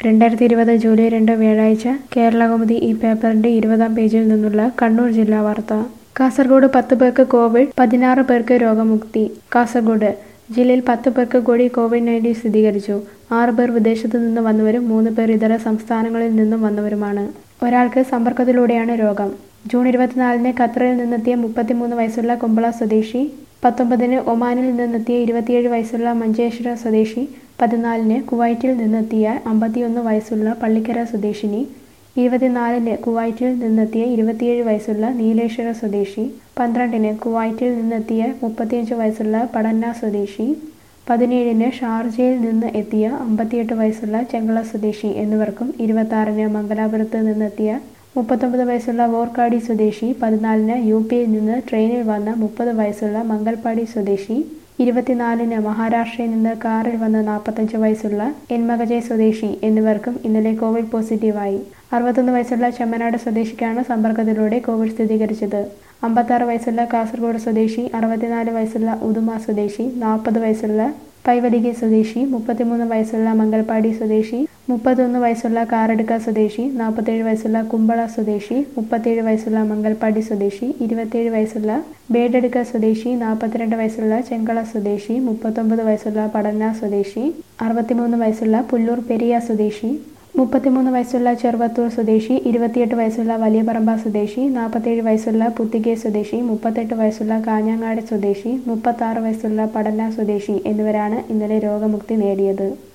രണ്ടായിരത്തി ഇരുപത് ജൂലൈ രണ്ട് വ്യാഴാഴ്ച കേരളകൗമുദി ഈ പേപ്പറിന്റെ ഇരുപതാം പേജിൽ നിന്നുള്ള കണ്ണൂർ ജില്ലാ വാർത്ത കാസർഗോഡ് പത്ത് പേർക്ക് കോവിഡ് പതിനാറ് പേർക്ക് രോഗമുക്തി കാസർഗോഡ് ജില്ലയിൽ പത്ത് പേർക്ക് കൂടി കോവിഡ് നയൻറ്റീൻ സ്ഥിരീകരിച്ചു ആറ് പേർ വിദേശത്തു നിന്ന് വന്നവരും മൂന്ന് പേർ ഇതര സംസ്ഥാനങ്ങളിൽ നിന്നും വന്നവരുമാണ് ഒരാൾക്ക് സമ്പർക്കത്തിലൂടെയാണ് രോഗം ജൂൺ ഇരുപത്തിനാലിന് ഖത്തറിൽ നിന്നെത്തിയ മുപ്പത്തിമൂന്ന് വയസ്സുള്ള കുമ്പള സ്വദേശി പത്തൊമ്പതിന് ഒമാനിൽ നിന്നെത്തിയ ഇരുപത്തിയേഴ് വയസ്സുള്ള മഞ്ചേശ്വര സ്വദേശി പതിനാലിന് കുവൈറ്റിൽ നിന്നെത്തിയ അമ്പത്തിയൊന്ന് വയസ്സുള്ള പള്ളിക്കര സ്വദേശിനി ഇരുപത്തിനാലിന് കുവൈറ്റിൽ നിന്നെത്തിയ ഇരുപത്തിയേഴ് വയസ്സുള്ള നീലേശ്വര സ്വദേശി പന്ത്രണ്ടിന് കുവൈറ്റിൽ നിന്നെത്തിയ മുപ്പത്തിയഞ്ച് വയസ്സുള്ള പടന്ന സ്വദേശി പതിനേഴിന് ഷാർജയിൽ നിന്ന് എത്തിയ അമ്പത്തിയെട്ട് വയസ്സുള്ള ചെങ്കള സ്വദേശി എന്നിവർക്കും ഇരുപത്തി മംഗലാപുരത്ത് നിന്നെത്തിയ മുപ്പത്തൊമ്പത് വയസ്സുള്ള വോർക്കാടി സ്വദേശി പതിനാലിന് യു പിയിൽ നിന്ന് ട്രെയിനിൽ വന്ന മുപ്പത് വയസ്സുള്ള മംഗൽപാടി സ്വദേശി ഇരുപത്തിനാലിന് മഹാരാഷ്ട്രയിൽ നിന്ന് കാറിൽ വന്ന നാൽപ്പത്തഞ്ച് വയസ്സുള്ള എൻമകജെ സ്വദേശി എന്നിവർക്കും ഇന്നലെ കോവിഡ് പോസിറ്റീവായി അറുപത്തൊന്ന് വയസ്സുള്ള ചെമ്മനാട് സ്വദേശിക്കാണ് സമ്പർക്കത്തിലൂടെ കോവിഡ് സ്ഥിരീകരിച്ചത് അമ്പത്താറ് വയസ്സുള്ള കാസർഗോഡ് സ്വദേശി അറുപത്തിനാല് വയസ്സുള്ള ഉദുമ സ്വദേശി നാൽപ്പത് വയസ്സുള്ള പൈവലികി സ്വദേശി മുപ്പത്തിമൂന്ന് വയസ്സുള്ള മംഗൽപാടി സ്വദേശി മുപ്പത്തൊന്ന് വയസ്സുള്ള കാറടുക്ക സ്വദേശി നാൽപ്പത്തേഴ് വയസ്സുള്ള കുമ്പള സ്വദേശി മുപ്പത്തേഴ് വയസ്സുള്ള മംഗൽപാടി സ്വദേശി ഇരുപത്തിയേഴ് വയസ്സുള്ള ബേഡടുക്ക സ്വദേശി നാൽപ്പത്തിരണ്ട് വയസ്സുള്ള ചെങ്കള സ്വദേശി മുപ്പത്തൊമ്പത് വയസ്സുള്ള പടന്ന സ്വദേശി അറുപത്തിമൂന്ന് വയസ്സുള്ള പുല്ലൂർ പെരിയ സ്വദേശി മുപ്പത്തിമൂന്ന് വയസ്സുള്ള ചെറുവത്തൂർ സ്വദേശി ഇരുപത്തിയെട്ട് വയസ്സുള്ള വലിയപറമ്പ സ്വദേശി നാൽപ്പത്തേഴ് വയസ്സുള്ള പുത്തികെ സ്വദേശി മുപ്പത്തെട്ട് വയസ്സുള്ള കാഞ്ഞങ്ങാട് സ്വദേശി മുപ്പത്താറ് വയസ്സുള്ള പടന്ന സ്വദേശി എന്നിവരാണ് ഇന്നലെ രോഗമുക്തി നേടിയത്